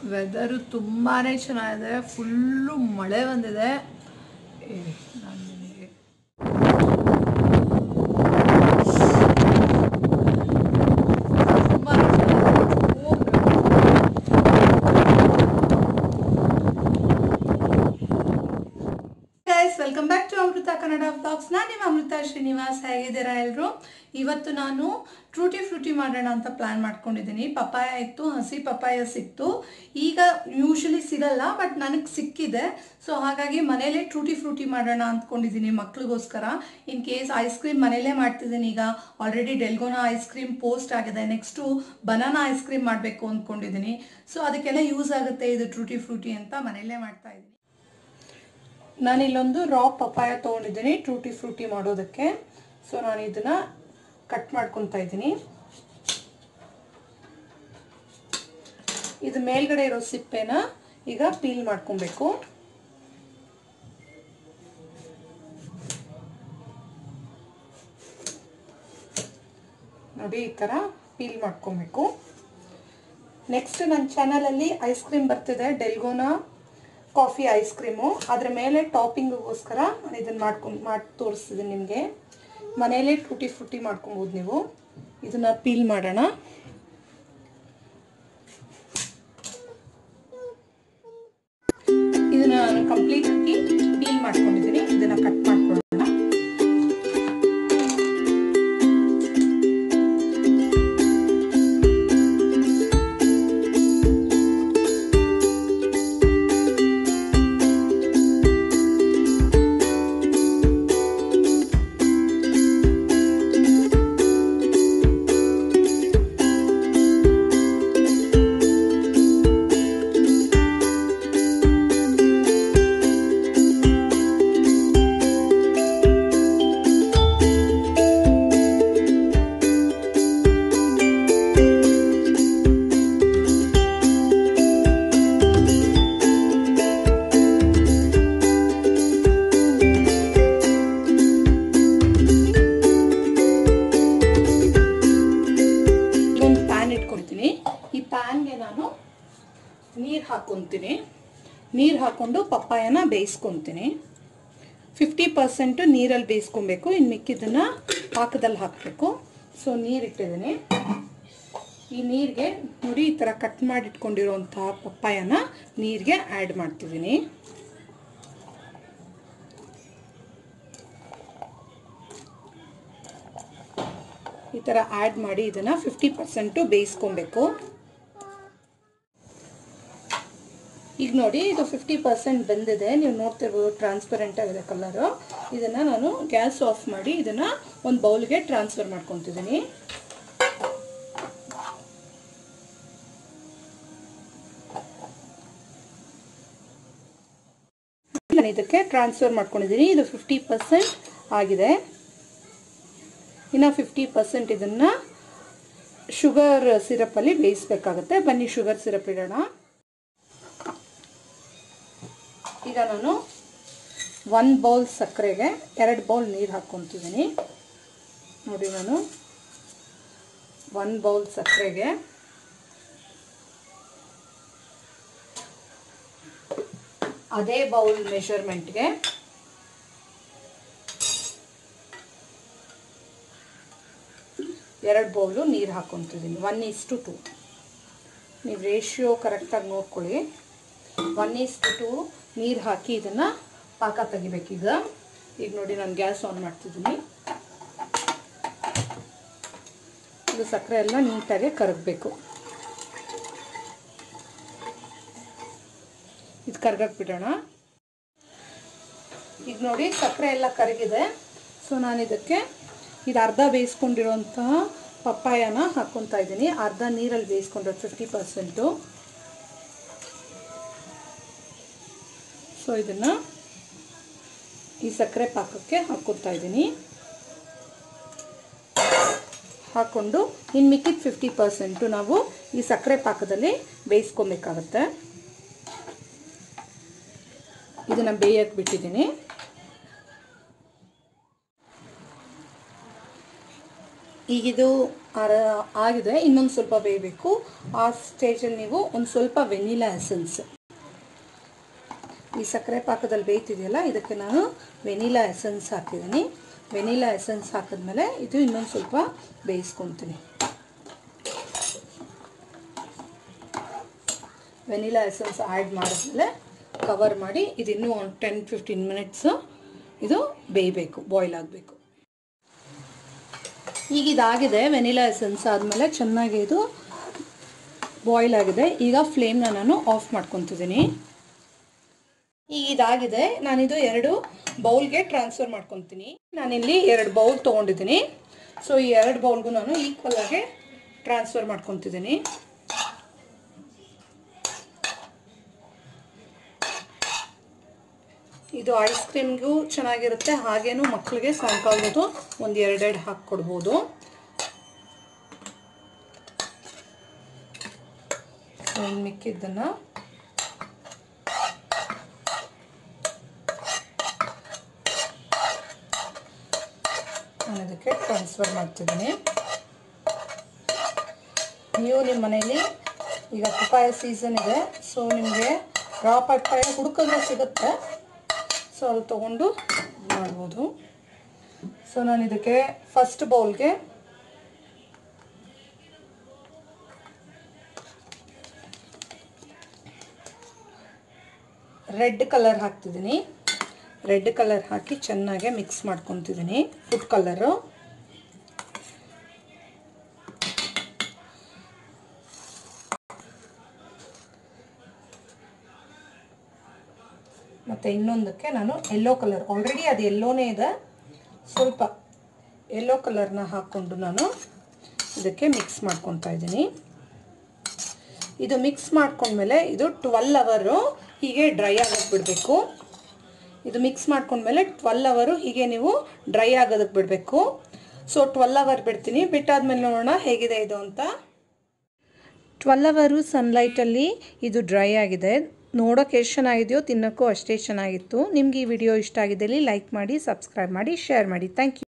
Weather ತುಂಬಾ ಚೆನ್ನಾಗಿದೆ full ಮಳೆ ಬಂದಿದೆ ಏ, ನಾನ್ ನಿಮಗೆ ತುಂಬಾನೇ ಚೆನ್ನಾಗಿದೆ. ಹೋಗ್ಬೇಕು. Guys welcome back to Amrutha Kannada blogs ನಾನು ನಿಮ್ಮ ಅಮೃತ ಶ್ರೀನಿವಾಸ್ ಹೇಗಿದ್ದೀರಾ ಎಲ್ಲರೂ ಇವತ್ತು ನಾನು ಟ್ರೂಟಿ ಫ್ರೂಟಿ ಮಾಡೋಣ ಅಂತ ಪ್ಲಾನ್ ಮಾಡ್ಕೊಂಡಿದ್ದೀನಿ ಪಪಾಯ ಇತ್ತು ಹಸಿ ಪಪಾಯ ಸಿಕ್ತು ಈಗ ಯೂಶಲಿ ಸಿಗಲ್ಲ ಬಟ್ ನನಗೆ ಸಿಕ್ಕಿದೆ ಸೊ ಹಾಗಾಗಿ ಮನೇಲೇ ಟ್ರೂಟಿ ಫ್ರೂಟಿ ಮಾಡೋಣ ಅಂದ್ಕೊಂಡಿದ್ದೀನಿ ಮಕ್ಳಿಗೋಸ್ಕರ ಇನ್ ಕೇಸ್ ಐಸ್ ಕ್ರೀಮ್ ಮನೇಲೇ ಮಾಡ್ತಿದ್ದೀನಿ ಈಗ already dalgona ice cream post ಆಗಿದೆ ನೆಕ್ಸ್ಟು ಬನಾನಾ ಐಸ್ ಕ್ರೀಮ್ ಮಾಡಬೇಕು ಅಂದ್ಕೊಂಡಿದ್ದೀನಿ ಸೊ ಅದಕ್ಕೆಲ್ಲ ಯೂಸ್ ಆಗುತ್ತೆ ಇದು ಟ್ರೂಟಿ ಫ್ರೂಟಿ ಅಂತ ಮನೇಲೇ ಮಾಡ್ತಾ ಇದ್ದೀನಿ ನಾನಿಲ್ಲೊಂದು ರಾ ಪಪಾಯ ತೊಗೊಂಡಿದ್ದೀನಿ ಟ್ರೂಟಿ ಫ್ರೂಟಿ ಮಾಡೋದಕ್ಕೆ ಸೊ ನಾನು ಇದನ್ನ ಕಟ್ ಮಾಡ್ಕೊತಾ ಇದ್ದೀನಿ ಇದು ಮೇಲ್ಗಡೆ ಇರೋ ಸಿಪ್ಪೆನ ಈಗ ಪೀಲ್ ಮಾಡ್ಕೊಬೇಕು ನೋಡಿ ಈ ಥರ ಪೀಲ್ ಮಾಡ್ಕೊಬೇಕು ನೆಕ್ಸ್ಟ್ ನನ್ನ ಚಾನಲಲ್ಲಿ ಐಸ್ ಕ್ರೀಮ್ ಬರ್ತಿದೆ ಡೆಲ್ಗೋನಾ ಕಾಫಿ ಐಸ್ ಕ್ರೀಮು ಅದ್ರ ಮೇಲೆ ಟಾಪಿಂಗಿಗೋಸ್ಕರ ನಾನು ಇದನ್ನು ಮಾಡ್ಕೊಂಡು ಮಾಡಿ ತೋರಿಸ್ತಿದ್ದೀನಿ ನಿಮಗೆ ಮನೇಲೇ ಟೂಟಿ ಫ್ರೂಟಿ ಮಾಡ್ಕೊಬೋದು ನೀವು ಇದನ್ನು ಪೀಲ್ ಮಾಡೋಣ ಇದನ್ನ ನಾನು ಕಂಪ್ಲೀಟ್ ಆಗಿ ಪೀಲ್ ಮಾಡ್ಕೊಂಡಿದ್ದೀನಿ ಇದನ್ನ ಕಟ್ ಮಾಡ್ಕೊಳ್ಳೋಣ ಒಂದು ಪ್ಯಾನ್ ಇಟ್ಕೊಳ್ತೀನಿ ಈ ಪ್ಯಾನ್ಗೆ ನಾನು ನೀರು ಹಾಕ್ಕೊತೀನಿ ನೀರು ಹಾಕ್ಕೊಂಡು ಪಪ್ಪಾಯನ ಬೇಯಿಸ್ಕೊತೀನಿ ಫಿಫ್ಟಿ ಪರ್ಸೆಂಟು ನೀರಲ್ಲಿ ಬೇಯಿಸ್ಕೊಬೇಕು ಇನ್ನು ಮಿಕ್ಕಿದ್ದನ್ನು ಪಾಕದಲ್ಲಿ ಹಾಕಬೇಕು ಸೊ ನೀರು ಇಟ್ಟಿದ್ದೀನಿ ಈ ನೀರಿಗೆ ನೋಡಿ ಈ ಥರ ಕಟ್ ಮಾಡಿ ಇಟ್ಕೊಂಡಿರೋಂತಹ ಪಪ್ಪಾಯನ ನೀರಿಗೆ ಆ್ಯಡ್ ಮಾಡ್ತಿದ್ದೀನಿ ಈ ಥರ ಆ್ಯಡ್ ಮಾಡಿ ಇದನ್ನು ಫಿಫ್ಟಿ ಪರ್ಸೆಂಟು ಬೇಯಿಸ್ಕೊಬೇಕು ಈಗ ನೋಡಿ ಇದು ಫಿಫ್ಟಿ ಪರ್ಸೆಂಟ್ ಬಂದಿದೆ ನೀವು ನೋಡ್ತಿರ್ಬೋದು ಟ್ರಾನ್ಸ್ಪರೆಂಟ್ ಆಗಿದೆ ಕಲರು ಇದನ್ನು ನಾನು ಗ್ಯಾಸ್ ಆಫ್ ಮಾಡಿ ಇದನ್ನು ಒಂದು ಬೌಲ್ಗೆ ಟ್ರಾನ್ಸ್ಫರ್ ಮಾಡ್ಕೊತಿದ್ದೀನಿ ನಾನು ಇದಕ್ಕೆ ಟ್ರಾನ್ಸ್ಫರ್ ಮಾಡ್ಕೊಂಡಿದ್ದೀನಿ ಇದು ಫಿಫ್ಟಿ ಪರ್ಸೆಂಟ್ ಆಗಿದೆ ಇನ್ನು ಫಿಫ್ಟಿ ಪರ್ಸೆಂಟ್ ಇದನ್ನು ಶುಗರ್ ಸಿರಪಲ್ಲಿ ಬೇಯಿಸ್ಬೇಕಾಗತ್ತೆ ಬನ್ನಿ ಶುಗರ್ ಸಿರಪ್ ಇಡೋಣ ಈಗ ನಾನು ಒಂದು ಬೌಲ್ ಸಕ್ಕರೆಗೆ ಎರಡು ಬೌಲ್ ನೀರು ಹಾಕ್ಕೊತಿದ್ದೀನಿ ನೋಡಿ ನಾನು ಒಂದು ಬೌಲ್ ಸಕ್ಕರೆಗೆ ಅದೇ ಬೌಲ್ ಮೆಷರ್ಮೆಂಟ್ಗೆ ಎರಡು ಬೌಲು ನೀರು ಹಾಕ್ಕೊತಿದ್ದೀನಿ one is to two ratio ಕರೆಕ್ಟಾಗಿ ನೋಡ್ಕೊಳ್ಳಿ ಒನ್ ಇಸ್ಟು ಟು ನೀರು ಹಾಕಿ ಇದನ್ನು ಪಾಕ ತೆಗಿಬೇಕೀಗ ಈಗ ನೋಡಿ ನಾನು ಗ್ಯಾಸ್ ಆನ್ ಮಾಡ್ತಿದ್ದೀನಿ ಇದು ಸಕ್ಕರೆ ಎಲ್ಲ ನೀಟಾಗಿ ಕರಗಬೇಕು ಇದು ಕರ್ಗಕ್ಕೆ ಬಿಡೋಣ ಈಗ ನೋಡಿ ಸಕ್ಕರೆ ಎಲ್ಲ ಕರಗಿದೆ ಸೊ ನಾನು ಇದಕ್ಕೆ ಇದು ಅರ್ಧ ಬೇಯಿಸ್ಕೊಂಡಿರೋಂತಹ ಪಪ್ಪಾಯನ ಹಾಕ್ಕೊತಾ ಇದ್ದೀನಿ ಅರ್ಧ ನೀರಲ್ಲಿ ಬೇಯಿಸ್ಕೊಂಡ್ರೆ ಫಿಫ್ಟಿ ಪರ್ಸೆಂಟು ಸೊ ಇದನ್ನು ಈ ಸಕ್ಕರೆ ಪಾಕಕ್ಕೆ ಹಾಕ್ಕೊತಾ ಇದ್ದೀನಿ ಹಾಕ್ಕೊಂಡು ಇನ್ನು ಮಿಕ್ಕಿದ ಫಿಫ್ಟಿ ಪರ್ಸೆಂಟು ನಾವು ಈ ಸಕ್ಕರೆ ಪಾಕದಲ್ಲಿ ಬೇಯಿಸ್ಕೊಬೇಕಾಗತ್ತೆ ಇದನ್ನು ಬೇಯಕ್ಕೆ ಬಿಟ್ಟಿದ್ದೀನಿ ಈಗಿದು ಅರ- ಆಗಿದೆ ಇನ್ನೊಂದು ಸ್ವಲ್ಪ ಬೇಯಬೇಕು ಆ ಸ್ಟೇಜಲ್ಲಿ ನೀವು ಒಂದು ಸ್ವಲ್ಪ ವೆನಿಲಾ ಎಸೆನ್ಸ್ ಈ ಸಕ್ಕರೆ ಪಾಕದಲ್ಲಿ ಬೇಯ್ತಿದೆಯಲ್ಲ ಇದಕ್ಕೆ ನಾನು ವೆನಿಲಾ ಎಸೆನ್ಸ್ ಹಾಕಿದ್ದೀನಿ ವೆನಿಲಾ ಎಸೆನ್ಸ್ ಹಾಕಿದ್ಮೇಲೆ ಇದು ಇನ್ನೊಂದು ಸ್ವಲ್ಪ ಬೇಯಿಸ್ಕೊತೀನಿ ವೆನಿಲಾ ಎಸೆನ್ಸ್ ಆ್ಯಡ್ ಮಾಡಿದ್ಮೇಲೆ ಕವರ್ ಮಾಡಿ ಇದು ಇನ್ನೂ ಒಂದು ಟೆನ್ ಫಿಫ್ಟೀನ್ ಮಿನಿಟ್ಸು ಇದು ಬೇಯಬೇಕು ಬಾಯ್ಲ್ ಆಗಬೇಕು ಈಗ ಇದಾಗಿದೆ ವೆನಿಲಾ ಎಸೆನ್ಸ್ ಆದಮೇಲೆ ಚೆನ್ನಾಗಿ ಇದು ಬಾಯ್ಲ್ ಆಗಿದೆ ಈಗ ಫ್ಲೇಮ್ನ ನಾನು ಆಫ್ ಮಾಡ್ಕೊತಿದ್ದೀನಿ ಈಗ ಇದಾಗಿದೆ ನಾನಿದು ಎರಡು ಬೌಲ್ಗೆ ಟ್ರಾನ್ಸ್ಫರ್ ಮಾಡ್ಕೊತೀನಿ ನಾನಿಲ್ಲಿ ಎರಡು ಬೌಲ್ ತೊಗೊಂಡಿದ್ದೀನಿ ಸೊ ಈ ಎರಡು ಬೌಲ್ಗೂ ನಾನು ಈಕ್ವಲ್ ಆಗಿ ಟ್ರಾನ್ಸ್ಫರ್ ಮಾಡ್ಕೊತಿದ್ದೀನಿ ಇದು ಐಸ್ ಕ್ರೀಮ್ಗೂ ಚೆನ್ನಾಗಿರುತ್ತೆ ಹಾಗೇನು ಮಕ್ಕಳಿಗೆ ಸಾಯಂಕಾಲದ್ದು ಒಂದು ಎರಡೆರಡು ಹಾಕ್ಕೊಡ್ಬೋದು ಇನ್ನು ಮಿಕ್ಕಿದ್ದನ್ನು ನಾನು ಇದಕ್ಕೆ ಟ್ರಾನ್ಸ್ಫರ್ ಮಾಡ್ತಿದ್ದೀನಿ ನೀವು ನಿಮ್ಮ ಮನೇಲಿ ಈಗ ಪಪ್ಪಾಯ ಸೀಸನ್ ಇದೆ ಸೊ ನಿಮಗೆ ರಾ ಪಪ್ಪಾಯ ಹುಡುಕಿದ್ರೆ ಸಿಗುತ್ತೆ ಸೊ ಅಲ್ಲಿ ತೊಗೊಂಡು ಮಾಡ್ಬೋದು ಸೊ ನಾನು ಇದಕ್ಕೆ ಫಸ್ಟ್ ಬೌಲ್ಗೆ ರೆಡ್ ಕಲರ್ ಹಾಕ್ತಿದ್ದೀನಿ ರೆಡ್ ಕಲರ್ ಹಾಕಿ ಚೆನ್ನಾಗೆ ಮಿಕ್ಸ್ ಮಾಡ್ಕೊತಿದ್ದೀನಿ ಫುಡ್ ಕಲರು ಮತ್ತು ಇನ್ನೊಂದಕ್ಕೆ ನಾನು ಯೆಲ್ಲೋ ಕಲರ್ ಆಲ್ರೆಡಿ ಅದು ಎಲ್ಲೋನೇ ಇದೆ ಸ್ವಲ್ಪ ಯೆಲ್ಲೋ ಕಲರ್ನ ಹಾಕ್ಕೊಂಡು ನಾನು ಇದಕ್ಕೆ ಮಿಕ್ಸ್ ಮಾಡ್ಕೊತಾ ಇದ್ದೀನಿ ಇದು ಮಿಕ್ಸ್ ಮಾಡ್ಕೊಂಡ್ಮೇಲೆ ಇದು ಟ್ವೆಲ್ ಅವರು ಹೀಗೆ ಡ್ರೈ ಆಗೋಕ್ಕೆ ಬಿಡಬೇಕು ಇದು ಮಿಕ್ಸ್ ಮಾಡ್ಕೊಂಡ್ಮೇಲೆ ಟ್ವೆಲ್ ಅವರು ಹೀಗೆ ನೀವು ಡ್ರೈ ಆಗೋದಕ್ಕೆ ಬಿಡಬೇಕು ಸೊ ಟ್ವೆಲ್ ಅವರ್ ಬಿಡ್ತೀನಿ ಬಿಟ್ಟಾದ್ಮೇಲೆ ನೋಡೋಣ ಹೇಗಿದೆ ಇದು ಅಂತ ಟ್ವೆಲ್ ಅವರು ಸನ್ಲೈಟಲ್ಲಿ ಇದು ಡ್ರೈ ಆಗಿದೆ ನೋಡೋಕೆ ಎಷ್ಟು ಚೆನ್ನಾಗಿದೆಯೋ ತಿನ್ನೋಕ್ಕೂ ಅಷ್ಟೇ ಚೆನ್ನಾಗಿತ್ತು ನಿಮಗೆ ಈ ವಿಡಿಯೋ ಇಷ್ಟ ಆಗಿದ್ದಲ್ಲಿ ಲೈಕ್ ಮಾಡಿ ಸಬ್ಸ್ಕ್ರೈಬ್ ಮಾಡಿ ಶೇರ್ ಮಾಡಿ ಥ್ಯಾಂಕ್ ಯು